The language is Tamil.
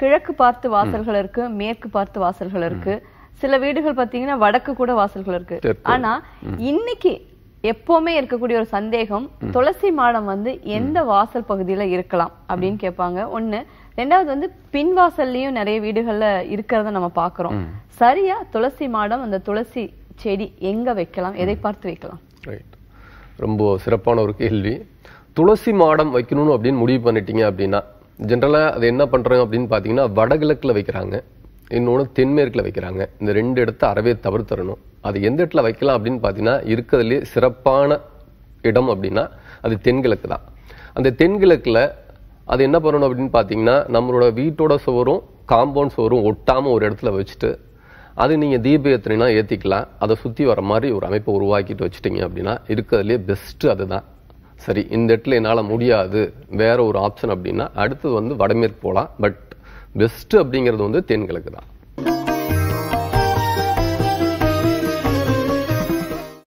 கிழக்கு பார்த்து வாசல்கள் இருக்கு மேற்கு பார்த்து வாசல்கள் இருக்கு சில வீடுகள் பாத்தீங்கன்னா வடக்கு கூட வாசல்கள் இருக்கு தெற்கு. ஆனா இன்னைக்கு எப்பவுமே இருக்கக்கூடிய ஒரு சந்தேகம் துளசி மாடம் வந்து எந்த வாசல் பகுதியில இருக்கலாம் அப்படின்னு கேட்பாங்க ஒண்ணு ரெண்டாவது வந்து பின் வாசல்லையும் நிறைய வீடுகள்ல இருக்கிறத நம்ம பாக்குறோம் சரியா துளசி மாடம் அந்த துளசி செடி எங்க வைக்கலாம் எதை பார்த்து வைக்கலாம் ரைட் ரொம்ப சிறப்பான ஒரு கேள்வி துளசி மாடம் வைக்கணும்னு அப்படின்னு முடிவு பண்ணிட்டீங்க அப்படின்னா ஜென்ரலாக அது என்ன பண்ணுறாங்க அப்படின்னு பார்த்தீங்கன்னா வடகிழக்கில் வைக்கிறாங்க இன்னொன்று தென்மேற்கில் வைக்கிறாங்க இந்த ரெண்டு இடத்த அறவே தவிர்த்தரணும் அது எந்த இடத்துல வைக்கலாம் அப்படின்னு பார்த்தீங்கன்னா இருக்கிறதுலே சிறப்பான இடம் அப்படின்னா அது தென்கிழக்கு தான் அந்த தென்கிழக்கில் அது என்ன பண்ணணும் அப்படின்னு பார்த்தீங்கன்னா நம்மளோட வீட்டோட சுவரும் காம்பவுண்ட் சுவரும் ஒட்டாமல் ஒரு இடத்துல வச்சுட்டு அது நீங்கள் தீப ஏற்றினா ஏற்றிக்கலாம் அதை சுற்றி வர மாதிரி ஒரு அமைப்பை உருவாக்கிட்டு வச்சுட்டீங்க அப்படின்னா இருக்கிறதுலே பெஸ்ட்டு அதுதான் சரி இந்த இடத்துல என்னால் முடியாது வேற ஒரு ஆப்ஷன் அப்படின்னா அடுத்தது வந்து வடமேற்கு போகலாம் பட் பெஸ்ட்டு அப்படிங்கிறது வந்து தென்கிழக்கு தான்